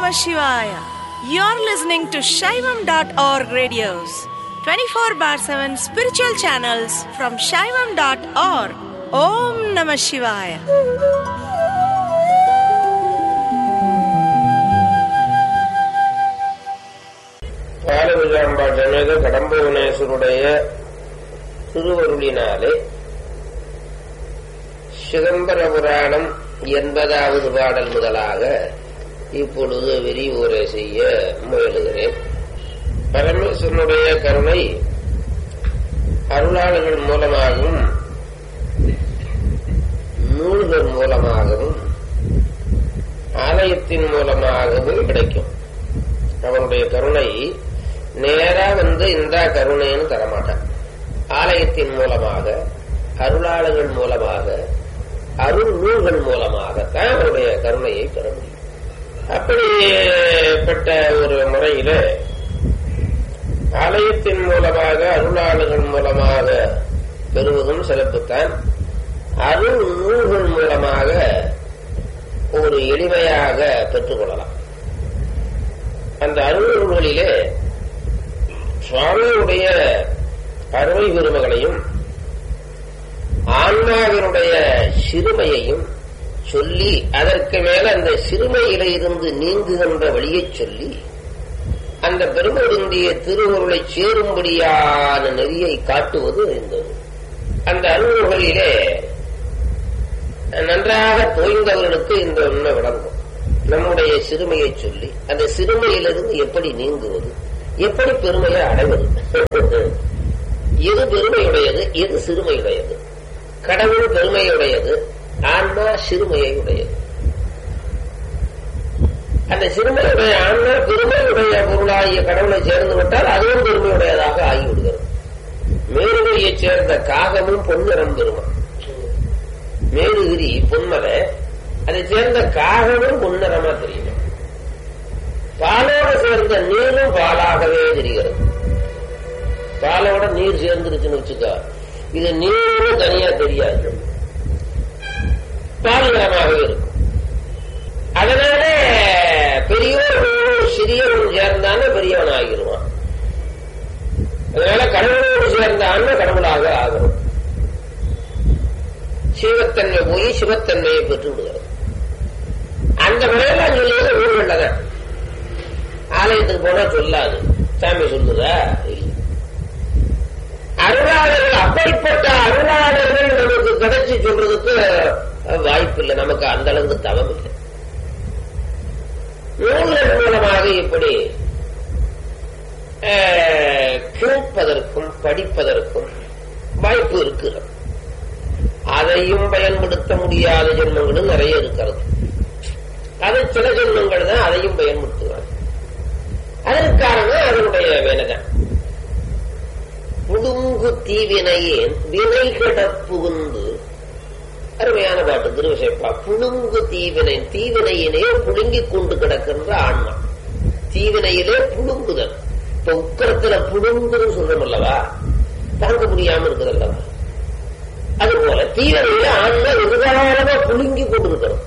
Namah Shivaya. You're listening to Shaivam.org radios, 24 bar 7 spiritual channels from Shaivam.org. Om Namah Shivaya. பாலவிழாம்பாள் சமேத கடம்புவனேஸ்வருடைய திருவருளினாலே சிதம்பர புராணம் எண்பதாவது பாடல் முதலாக இப்பொழுது விரிவுரை செய்ய முயலுகிறேன் பரமேஸ்வரனுடைய கருணை அருளாளர்கள் மூலமாகவும் நூல்கள் மூலமாகவும் ஆலயத்தின் மூலமாகவும் கிடைக்கும் அவனுடைய கருணை நேரா வந்து இந்த கருணைன்னு தரமாட்டான் ஆலயத்தின் மூலமாக அருளாளர்கள் மூலமாக அருள் நூல்கள் மூலமாகத்தான் அவருடைய கருணையை பெற முடியும் அப்படிப்பட்ட ஒரு முறையில ஆலயத்தின் மூலமாக அருளாளர்கள் மூலமாக பெறுவதும் சிறப்புத்தான் அருள் நூல்கள் மூலமாக ஒரு எளிமையாக பெற்றுக்கொள்ளலாம் அந்த அருள் நூல்களிலே சுவாமியுடைய அருமை பெருமைகளையும் ஆன்மாவினுடைய சிறுமையையும் சொல்லி அதற்கு மேல அந்த சிறுமையில இருந்து நீங்குகின்ற வழியை சொல்லி அந்த பெருமருந்திய திருவுருளை சேரும்படியான நெறியை காட்டுவது இந்த நூல். அந்த அருள்களிலே நன்றாக தோய்ந்தவர்களுக்கு இந்த உண்மை விளங்கும் நம்முடைய சிறுமையை சொல்லி அந்த சிறுமையிலிருந்து எப்படி நீங்குவது எப்படி பெருமையை அடைவது எது பெருமையுடையது எது சிறுமையுடையது கடவுள் பெருமையுடையது ஆன்மா சிறுமையை உடையது அந்த சிறுமையுடைய ஆன்மா பெருமையுடைய பொருளாகிய கடவுளை சேர்ந்து விட்டால் அதுவும் பெருமையுடையதாக ஆகிவிடுகிறது மேருகையைச் சேர்ந்த காகமும் பொன்னிறம் பெருமா மேருகிரி பொன்மலை அதை சேர்ந்த காகமும் பொன்னிறமா தெரியும் பாலோட சேர்ந்த நீரும் பாலாகவே தெரிகிறது பாலோட நீர் சேர்ந்துருச்சுன்னு வச்சுக்கோ இது நீரும் தனியா தெரியாது பால் நிறமாகவே இருக்கும் அதனால பெரியவன் சிறியவன் சேர்ந்தான பெரியவன் ஆகிடுவான் அதனால கடவுளோடு சேர்ந்தான்னு கடவுளாக ஆகணும் சிவத்தன்மை போய் சிவத்தன்மையை பெற்று விடுகிறது அந்த முறையெல்லாம் சொல்லியது ஊர்கள்லதான் ஆலயத்துக்கு போனா சொல்லாது சாமி சொல்லுதா இல்ல. அருளாளர்கள் அப்படிப்பட்ட அருளாளர்கள் நமக்கு கிடைச்சி சொல்றதுக்கு வாய்ப்பு இல்லை நமக்கு அந்த அளவுக்கு தவம் இல்லை நூல்கள் மூலமாக இப்படி அஹ், கேட்பதற்கும் படிப்பதற்கும் வாய்ப்பு இருக்கிறது அதையும் பயன்படுத்த முடியாத ஜென்மங்களும் நிறைய இருக்கிறது அது சில ஜென்மங்கள் தான் அதையும் பயன்படுத்துவாங்க அதற்கு காரணம் அதனுடைய வேலைதான் புடுங்கு தீவினையேன் வினை கெட புகுந்து அருமையான பாட்டு திருவிசைப்பா புழுங்கு தீவினை தீவினையிலே புழுங்கிக் கொண்டு கிடக்கின்ற ஆன்மா தீவினையிலே புழுங்குதல் இப்ப உக்கரத்துல புழுங்குதுன்னு சொல்றோம் அல்லவா தாங்க முடியாம இருக்குது அல்லவா அதுபோல தீவினையில ஆன்மா எதிர்காலமா புழுங்கி கொண்டு இருக்கிறோம்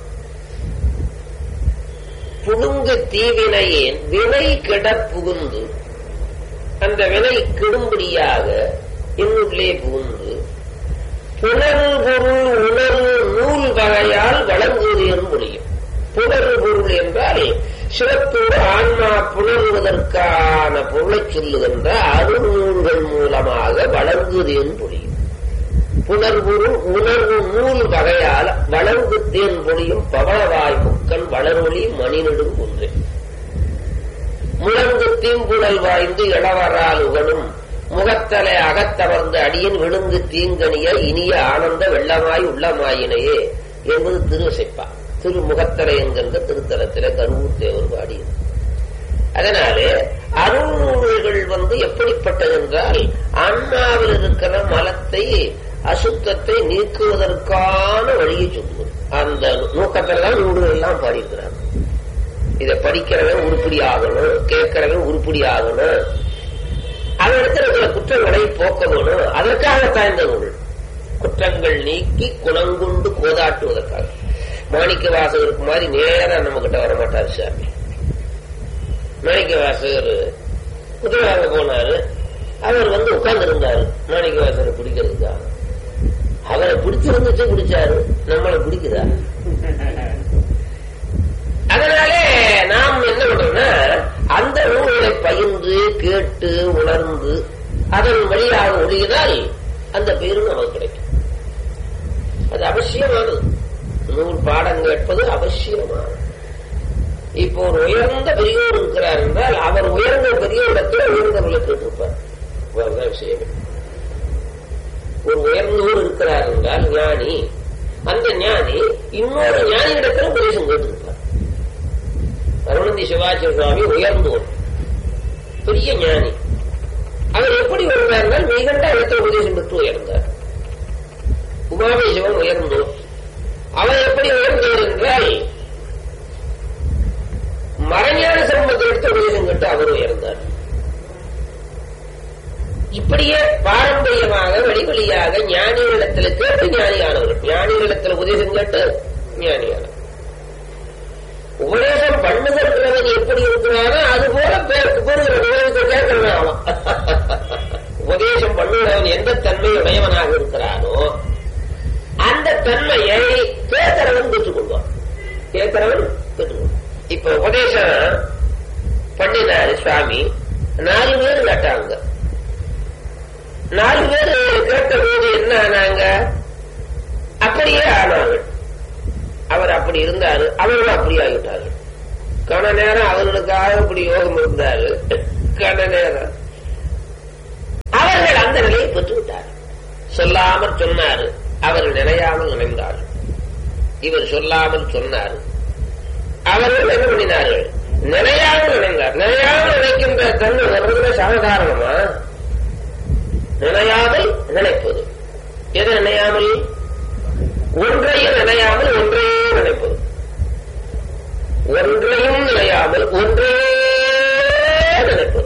புழுங்கு தீவினையேன் வினை கெட புகுந்து அந்த வினை கெடும்படியாக என்னுள்ளே புகுந்து புணர்வு பொருள் உணர்வு நூல் வகையால் வழங்குவது முடியும் புணர்வு பொருள் என்றால் சிவத்தோடு ஆன்மா புணர்வதற்கான பொருளை சொல்லுகின்ற அருநூல்கள் மூலமாக வழங்குவது முடியும் புணர்வுருள் உணர்வு நூல் வகையால் வளர்ந்து தேன் பொழியும் பவளவாய் முக்கன் வளரொளி மணிநெடும் குன்றே முழங்கு தீம்புழல் வாய்ந்து இளவரால் உகனும் முகத்தலை அகத்தவர்ந்த அடியின் விழுந்து தீங்கனிய இனிய ஆனந்த வெள்ளமாய் உள்ளமாயினையே என்பது திருவசைப்பா திருமுகத்தலை என்கின்ற திருத்தலத்தில கருவூர் தேவர் பாடியது அதனாலே அருள்நூல்கள் வந்து எப்படிப்பட்டது என்றால் ஆன்மாவில் இருக்கிற மலத்தை அசுத்தத்தை நீக்குவதற்கான வழியை சொல்லுவது அந்த நோக்கத்தில் தான் நூல்கள் எல்லாம் பாடியிருக்கிறாங்க இதை படிக்கிறவன் உருப்படி ஆகணும் கேட்கிறவன் உருப்படி ஆகணும் அதனிடத்தில் இருக்கிற குற்றங்களை போக்க வேணும் அதற்காகத்தான் இந்த நூல் குற்றங்கள் நீக்கி குணங்கொண்டு கோதாட்டுவதற்காக மாணிக்க வாசகருக்கு மாதிரி நேரா நம்ம கிட்ட வரமாட்டார் சாமி மாணிக்க வாசகர் குதிரை வாங்க போனாரு அவர் வந்து உட்கார்ந்து இருந்தாரு மாணிக்க வாசகரை பிடிக்கிறதுக்காக அவரை பிடிச்சிருந்துச்சு பிடிச்சாரு நம்மளை பிடிக்குதா அதனாலே நாம் என்ன பண்றோம்னா அந்த நூல்களை பயின்று கேட்டு உணர்ந்து அதன் வழியாக ஒழியதால் அந்த பேரும் நமக்கு கிடைக்கும் அது அவசியமானது நூல் பாடம் கேட்பது அவசியமானது இப்போ ஒரு உயர்ந்த பெரியோர் இருக்கிறார் என்றால் அவர் உயர்ந்த பெரிய இடத்துல உயர்ந்தவர்களை கேட்டிருப்பார் அவ்வளவுதான் விஷயமே ஒரு உயர்ந்தோர் இருக்கிறார் என்றால் ஞானி அந்த ஞானி இன்னொரு ஞானி இடத்துல உபதேசம் கேட்டிருப்பார் அருணந்தி சிவாச்சாரிய சுவாமி உயர்ந்தோர் பெரிய ஞானி அவர் எப்படி உயர்ந்தார் மிகண்ட இடத்துல உபதேசம் பெற்று உயர்ந்தார் உமாவை சிவன் உயர்ந்தோர் அவர் எப்படி உயர்ந்தவர் என்றால் மறைஞான சம்பந்த இடத்துல உபதேசம் கேட்டு அவர் உயர்ந்தார் இப்படியே பாரம்பரியமாக வழி வழியாக ஞானிகளிடத்துல கேட்டு ஞானியானவர்கள் ஞானிகளிடத்துல உபதேசம் கேட்டு ஞானியானவர் உபதேசம் பண்ணுகிறவன் எப்படி இருக்கிறானோ அது போல பெறுகிற உபதேசத்தை கேட்கிறவன் அவன் உபதேசம் பண்ணுகிறவன் எந்த தன்மை உடையவனாக இருக்கிறானோ அந்த தன்மையை கேட்கிறவன் பெற்றுக்கொள்வான் கேட்கிறவன் பெற்றுக்கொள்வான் இப்ப உபதேசம் பண்ணினாரு சுவாமி நாலு பேர் கேட்டாங்க நாலு பேர் கேட்ட போது என்ன ஆனாங்க அப்படியே ஆனாங்க அவர் அப்படி இருந்தாரு அவர்களும் அப்படி ஆகிட்டாரு கன நேரம் அவர்களுக்காக அப்படி யோகம் இருந்தாரு கன நேரம் அவர்கள் அந்த நிலையை பெற்று விட்டார் சொல்லாமல் சொன்னாரு அவர்கள் நினையாமல் நினைந்தார் இவர் சொல்லாமல் சொன்னார் அவர்கள் என்ன பண்ணினார்கள் நினையாமல் நினைந்தார் நினையாமல் நினைக்கின்ற தன்மை வர்றதுல சாதாரணமா நினையாமல் நினைப்பது எது நினையாமல் ஒன்றையும் நினையாமல் ஒன்றையே நினைப்பது ஒன்றையும் நினையாமல் ஒன்றே நினைப்பது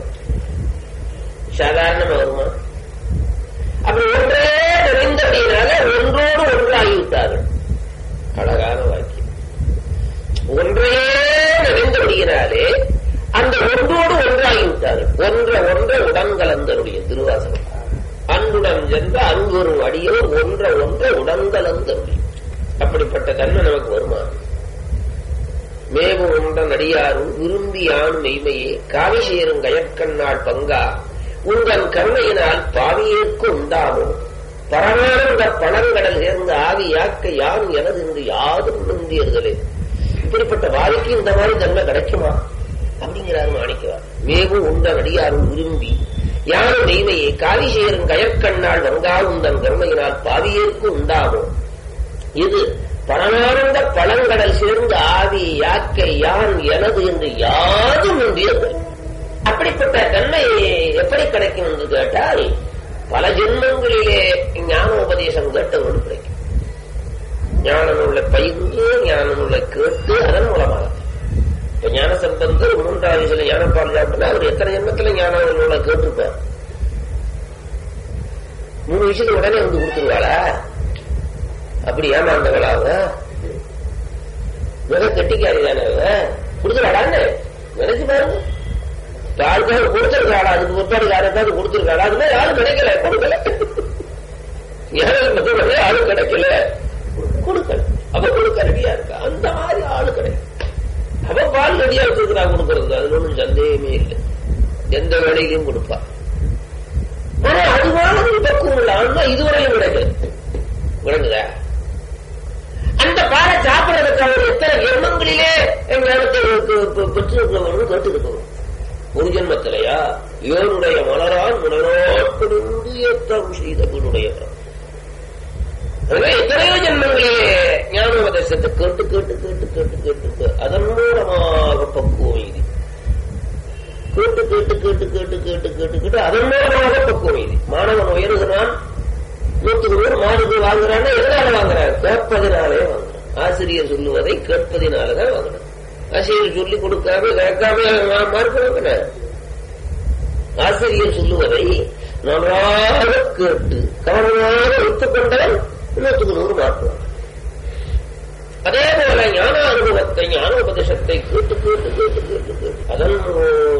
சாதாரணமா வருமா அப்படி ஒன்றே நிறைந்தபடியினால ஒன்றோடு ஒன்றாகிவிட்டார்கள் அழகான வாக்கியம் ஒன்றையே நிறைந்தபடியினாலே அந்த ஒன்றோடு ஒன்றாகிவிட்டார்கள் ஒன்ற ஒன்ற உடன் கலந்தருடைய திருவாசகம் அன்புடன் சென்ற அன்பொரு அடியோர் ஒன்ற ஒன்ற உடன்கலந்தருடைய அப்படிப்பட்ட தன்மை நமக்கு வருமா மேவு ஒன்ற நடிகாரும் விரும்பி ஆண் மெய்மையே காவி சேரும் கயற்கண்ணாள் பங்கா உங்கள் கருணையினால் பாவியேற்கு உண்டாமோ பரமானந்த பணங்கடல் சேர்ந்த ஆவி யாக்க யான் எனது என்று யாரும் நம்பியர்களே இப்படிப்பட்ட வாரிக்கு இந்த மாதிரி தன்மை கிடைக்குமா அப்படிங்கிறாரு மாணிக்கவார் மேவு உண்ட நடிகாரும் விரும்பி யாரும் மெய்மையை காவி சேரும் கயற்கண்ணாள் வங்கா உந்தன் கருணையினால் பாவியேற்கு உண்டாமோ இது பரமானந்த பழங்கடல் சேர்ந்து ஆவி யாக்கை யான் எனது என்று யாரும் நம்பியது அப்படிப்பட்ட தன்மை எப்படி கிடைக்கும் என்று கேட்டால் பல ஜென்மங்களிலே ஞான உபதேசம் கேட்டவர்கள் கிடைக்கும் ஞான நூலை பயின்று ஞான நூலை கேட்டு அதன் மூலமாக இப்ப ஞான சம்பந்தர் மூன்றாவது சில ஞானப்பால் சாப்பிட்டா அவர் எத்தனை ஜென்மத்துல ஞான நூலை கேட்டிருப்பார் மூணு விஷயத்துக்கு உடனே வந்து கொடுத்துருவாளா அப்படி ஏமாந்தவளாவ மிக கெட்டிக்காரி தானே கொடுத்துருவாடான்னு நினைச்சு பாருங்க யாருக்காவது கொடுத்திருக்காளா அதுக்கு முற்பாடு யாருக்காவது கொடுத்திருக்காளா அது மாதிரி யாரும் கிடைக்கல கொடுக்கல யாரும் யாரும் கிடைக்கல கொடுக்கல அவ கொடுக்க ரெடியா இருக்கா அந்த மாதிரி ஆளு கிடைக்கும் அவ பால் ரெடியா வச்சிருக்கிறா கொடுக்கறது அதுல ஒன்றும் சந்தேகமே இல்லை எந்த வேலையிலையும் கொடுப்பா ஆனா அது மாதிரி பக்குவம் இல்லை ஆனா இதுவரையும் கிடைக்கல விளங்குதா அந்த பாலை சாப்பிடுறதுக்கு அவர் எத்தனை ஜென்மங்களிலே ஞானத்தை பெற்றிருக்கிறவர்கள் கேட்டுக்கிட்டோம் ஒரு ஜென்மத்திலையா இவருடைய மலரால் மலராட்கொண்டு ஏற்றம் செய்த வீடுடையவர் எத்தனையோ ஜென்மங்களிலே ஞானோபதேசத்தை கேட்டு கேட்டு கேட்டு கேட்டு கேட்டு அதன் மூலமாக பக்குவம் இது கேட்டு கேட்டு கேட்டு கேட்டு கேட்டு கேட்டு கேட்டு அதன் மூலமாக பக்குவம் இது மாணவன் உயர்கிறான் நூற்றுக்கு நூறு மாறுது வாங்குறான்னா எதனால வாங்குறான் கேட்பதினாலே வாங்குறான் ஆசிரியர் சொல்லுவதை கேட்பதினாலதான் வாங்குறான் ஆசிரியர் சொல்லிக் கொடுக்காம கேட்காம மார்க்கிறவங்க ஆசிரியர் சொல்லுவதை நன்றாக கேட்டு கவனமாக வைத்துக் கொண்டவன் நூற்றுக்கு நூறு மாற்றுவான் அதே போல ஞான அனுபவத்தை ஞான உபதேசத்தை கேட்டு கேட்டு கேட்டு கேட்டு கேட்டு அதன்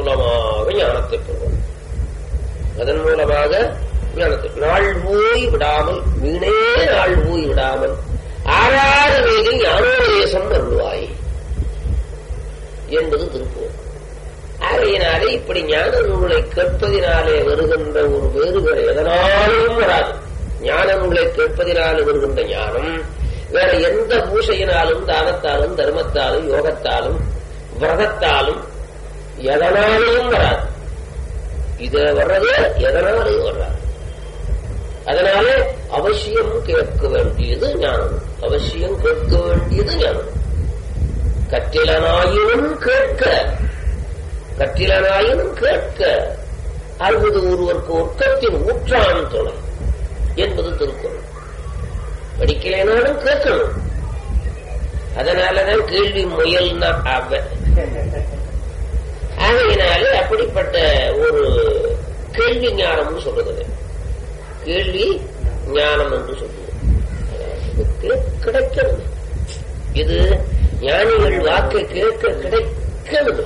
ஞானத்தை பெறுவோம் அதன் மூலமாக ஞானத்தை நாள் போய் விடாமல் வீணே நாள் போய் விடாமல் ஆறாறு வேலில் ஞானோபதேசம் அருள்வாய் என்பது திருப்பூர் ஆகையினாலே இப்படி ஞான நூலை கேட்பதினாலே வருகின்ற ஒரு வேறுபாடு எதனாலும் வராது ஞான நூலை கேட்பதினாலே வருகின்ற ஞானம் வேற எந்த பூசையினாலும் தானத்தாலும் தர்மத்தாலும் யோகத்தாலும் விரதத்தாலும் எதனாலையும் வராது இது வர்றது எதனாலையும் வராது அதனாலே அவசியம் கேட்க வேண்டியது ஞானம் அவசியம் கேட்க வேண்டியது ஞானம் கற்றிலனாயினும் கேட்க கற்றிலனாயினும் கேட்க அறுபது ஒருவருக்கு ஒர்க்கத்தின் ஊற்றான் துணை என்பது திருக்குறள் படிக்கலைனாலும் கேட்கணும் அதனாலதான் கேள்வி முயல்னா அவ ஆகையினாலே அப்படிப்பட்ட ஒரு கேள்வி ஞானம்னு சொல்றது கேள்வி ஞானம் என்று சொல்லுவோம் கிடைக்கிறது இது ஞானிகள் வாக்கு கேட்க கிடைக்கிறது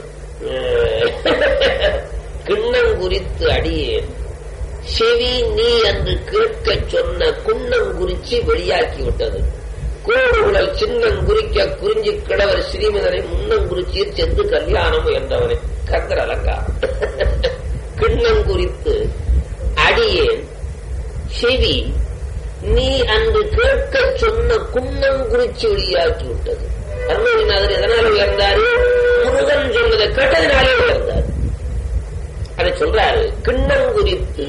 கிண்ணம் குறித்து அடியேன் செவி நீ என்று கேட்க சொன்ன குன்னம் குறிச்சி வெளியாக்கி விட்டது கோடுகுழல் சின்னம் குறிக்க குறிஞ்சி கிழவர் ஸ்ரீமதனை முன்னம் குறிச்சியில் சென்று கல்யாணம் என்றவனை கந்தர் அலங்காரம் கிண்ணம் குறித்து அடியேன் செவி நீ அன்று கேட்க சொன்ன குன்னம் குறிச்சி வெளியாக்கி விட்டது அருணகிரிநாதர் எதனால உயர்ந்தாரு முருகன் சொன்னதை கேட்டதினாலே உயர்ந்தார் அதை சொல்றாரு கிண்ணம் குறித்து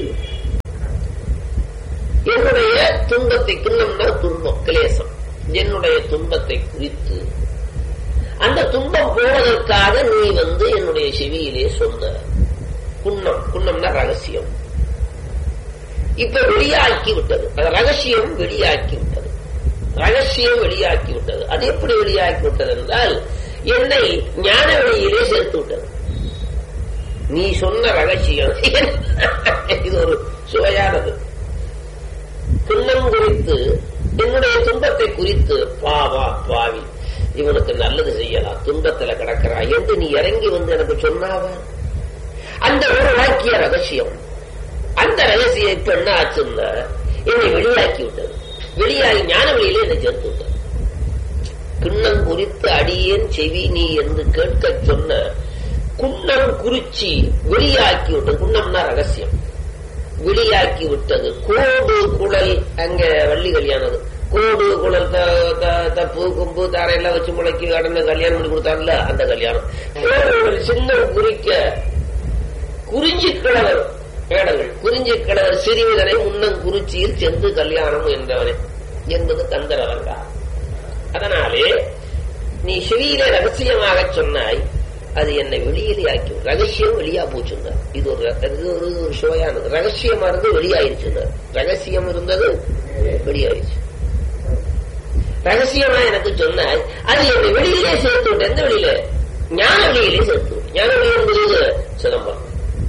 என்னுடைய துன்பத்தை கிண்ணம்னா துன்பம் கிளேசம் என்னுடைய துன்பத்தை குறித்து அந்த துன்பம் போவதற்காக நீ வந்து என்னுடைய செவியிலே சொன்ன குன்னம் குன்னம்னா ரகசியம் இப்ப வெளியாக்கி விட்டது அந்த ரகசியம் வெளியாக்கி விட்டது ரகசியம் வெளியாக்கி விட்டது அது எப்படி வெளியாக்கி விட்டது என்றால் என்னை ஞான வழியிலே சேர்த்து விட்டது நீ சொன்ன ரகசியம் இது ஒரு சுவையானது துன்பம் குறித்து என்னுடைய துன்பத்தை குறித்து பாவா பாவி இவனுக்கு நல்லது செய்யலாம் துன்பத்துல கிடக்கிறான் என்று நீ இறங்கி வந்து எனக்கு சொன்னாவ அந்த ஒரு வாக்கிய ரகசியம் அந்த ரகசியம் இப்ப என்ன ஆச்சுன்னா என்னை வெளியாக்கி விட்டது வெளியாகி ஞான வழியில என்னை சேர்த்து விட்டது கிண்ணம் குறித்து அடியேன் செவி நீ என்று கேட்க சொன்ன குன்னம் குறிச்சி வெளியாக்கி விட்டது குன்னம்னா ரகசியம் வெளியாக்கி விட்டது கோடு குழல் அங்க வள்ளி கல்யாணம் கோடு குழல் தப்பு கும்பு தாரையெல்லாம் வச்சு முளைக்கி கடந்த கல்யாணம் பண்ணி கொடுத்தாங்கல்ல அந்த கல்யாணம் ஒரு சின்ன குறிக்க குறிஞ்சி கிழவர் வேடங்கள் குறிஞ்சி கிழவர் சிறுவிதனை முன்னம் குறிச்சியில் சென்று கல்யாணம் என்றவனே என்பது கந்தர் அலங்காரம் அதனாலே நீ செவியிலே ரகசியமாக சொன்னாய் அது என்னை வெளியிலே ஆக்கி ரகசியம் வெளியா போச்சுன்னார் இது ஒரு இது ஒரு ஒரு சுவையானது ரகசியமா இருந்து வெளியாயிருச்சுன்னார் ரகசியம் இருந்தது வெளியாயிருச்சு ரகசியமா எனக்கு சொன்னாய் அது என்னை வெளியிலே சேர்த்து விட்டு எந்த வெளியில ஞான வெளியிலே சேர்த்து விட்டு ஞான வெளி என்பது சிதம்பரம்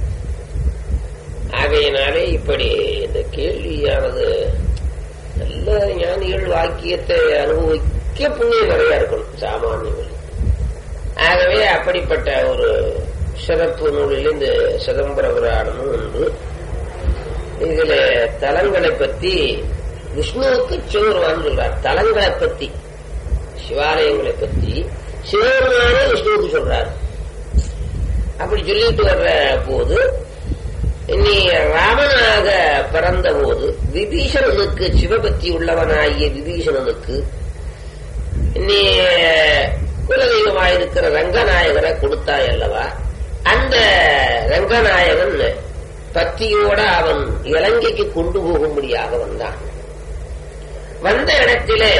ஆகையினாலே இப்படி இந்த கேள்வியானது நல்ல ஞானிகள் வாக்கியத்தை அனுபவிக்க புண்ணியம் நிறைய இருக்கணும் சாமானிய வழி ஆகவே அப்படிப்பட்ட ஒரு சிறப்பு நூலில் இந்த சிதம்பர புராணமும் உண்டு இதுல தலங்களை பத்தி விஷ்ணுவுக்கு சிவருமான் சொல்றார் தலங்களை பத்தி சிவாலயங்களை பத்தி சிவருமானே விஷ்ணுவுக்கு சொல்றார் அப்படி சொல்லிட்டு வர்ற போது நீ ராமனாக பிறந்த போது விபீஷணனுக்கு சிவபக்தி உள்ளவனாகிய விபீஷணனுக்கு நீ குலதெய்வமாயிருக்கிற ரங்கநாயகரை கொடுத்தாய் அல்லவா அந்த ரங்கநாயகன் பக்தியோட அவன் இலங்கைக்கு கொண்டு போகும்படியாக வந்தான் வந்த இடத்திலே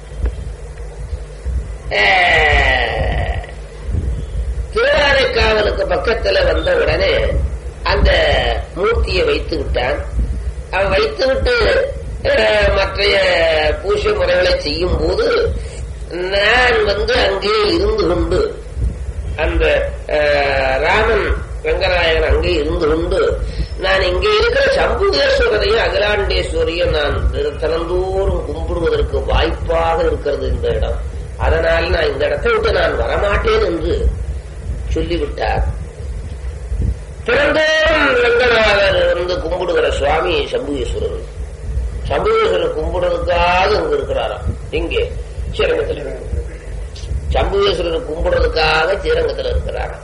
திருவாரைக்காவலுக்கு பக்கத்துல வந்த உடனே அந்த மூர்த்தியை வைத்து விட்டான் அவன் வைத்து விட்டு மற்றைய பூஜை முறைகளை செய்யும் போது நான் வந்து அங்கே இருந்து கொண்டு அந்த ராமன் ரங்கநாயகன் அங்கே இருந்து கொண்டு நான் இங்கே இருக்கிற சம்புகேஸ்வரரையும் அகிலாண்டேஸ்வரையும் நான் தினந்தோறும் கும்பிடுவதற்கு வாய்ப்பாக இருக்கிறது இந்த இடம் அதனால் நான் இந்த இடத்தை விட்டு நான் வரமாட்டேன் என்று சொல்லிவிட்டார் திறந்தோறும் ரங்கநாதர் வந்து கும்பிடுகிற சுவாமி சம்புகேஸ்வரர் சம்புகேஸ்வரர் கும்பிடுறதுக்காக இங்க இருக்கிறாராம் இங்கே ஸ்ரீரங்கத்தில் சம்புகேஸ்வரர் கும்பிடுறதுக்காக ஸ்ரீரங்கத்தில் இருக்கிறாராம்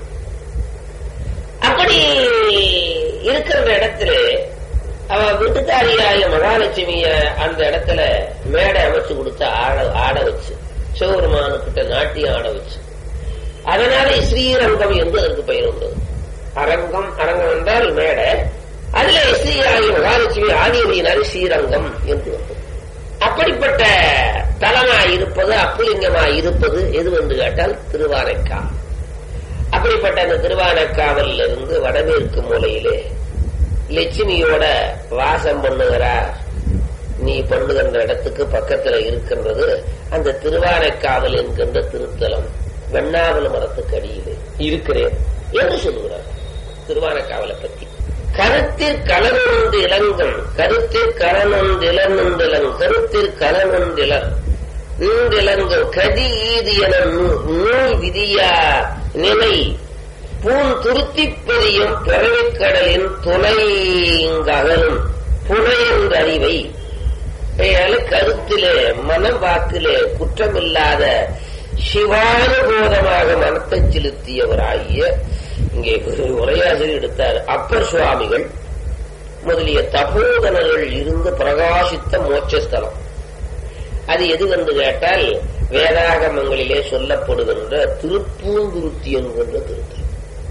அப்படி இருக்கிற இடத்துல அவ வீட்டுக்காரியாய மகாலட்சுமிய அந்த இடத்துல மேடை அமைச்சு கொடுத்து ஆட ஆட வச்சு சிவபெருமானுக்கிட்ட நாட்டியம் ஆட வச்சு அதனால ஸ்ரீரங்கம் என்று அதற்கு பெயர் வந்தது அரங்கம் அரங்கம் என்றால் மேடை அதுல ஸ்ரீயாகி மகாலட்சுமி ஆதியமையினால் ஸ்ரீரங்கம் என்று வந்தது அப்படிப்பட்ட தலமாய் இருப்பது அப்புலிங்கமாய் இருப்பது எது என்று கேட்டால் திருவானைக்கா அப்படிப்பட்ட அந்த திருவானைக்காவலில் இருந்து வடமேற்கு மூலையிலே லட்சுமியோட வாசம் பண்ணுகிறார் நீ பண்ணுகின்ற இடத்துக்கு பக்கத்துல இருக்கின்றது அந்த திருவானைக்காவல் என்கின்ற திருத்தலம் வெண்ணாவல் மரத்துக்கு அடியிலே இருக்கிறேன் என்று சொல்லுகிறார் திருவானைக்காவலை பற்றி கருத்தில் கலனொன்று இளங்கம் கருத்தில் கலனொன்று இளநொன்றிலங் கருத்தில் கலனொன்றிலர் நீண்டிலங்கம் கதி ஈது என நூ- நூல் விதியா நிலை பூன் துருத்திப்பதியும் பிறவிக்கடலின் துணைங்ககலும் புனையென்ற அறிவை அயால கருத்திலே மனம் வாக்கிலே குற்றமில்லாத சிவானுபோதமாக மனத்தை செலுத்தியவராகிய இங்கே ஒரு உரையாசிரியர் எடுத்தார் அப்பர் சுவாமிகள் முதலிய தபோதனர்கள் இருந்து பிரகாசித்த மோட்சஸ்தலம் அது எது என்று கேட்டால் வேதாகமங்களிலே சொல்லப்படுகின்ற திருப்பூந்துருத்தி என்கின்ற திருத்தலம்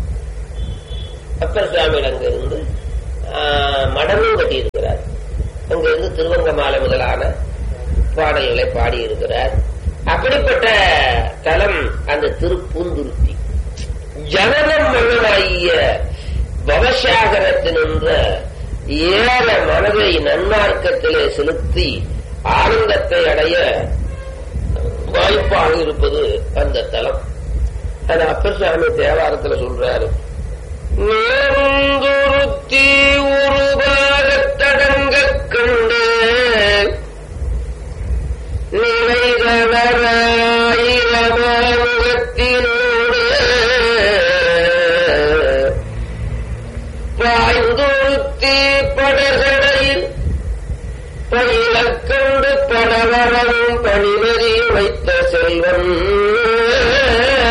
அப்பர் சுவாமிகள் அங்க இருந்து ஆஹ், மடமும் கட்டியிருக்கிறார் அங்கிருந்து திருவங்கமாலை முதலான பாடல்களை பாடியிருக்கிறார் அப்படிப்பட்ட தலம் அந்த திருப்பூந்துருத்தி ஜனனம் மன்னனாகிய பவசாகரத்தினின்ற ஏழ மனதை நன்மார்க்கத்திலே செலுத்தி ஆனந்தத்தை அடைய வாய்ப்பாக இருப்பது அந்த தலம் அது அப்பர் சுவாமி தேவாரத்துல சொல்றாரு நேர்ந்துருத்தி உருவாகத்தடங்க கண்டு நிலைகளராயிரமாமுகத்தினோடு பாய்ந்துருத்தி படகடையில் பயிலக்கண்டு படவரவும் பணிமதி வைத்த செல்வன்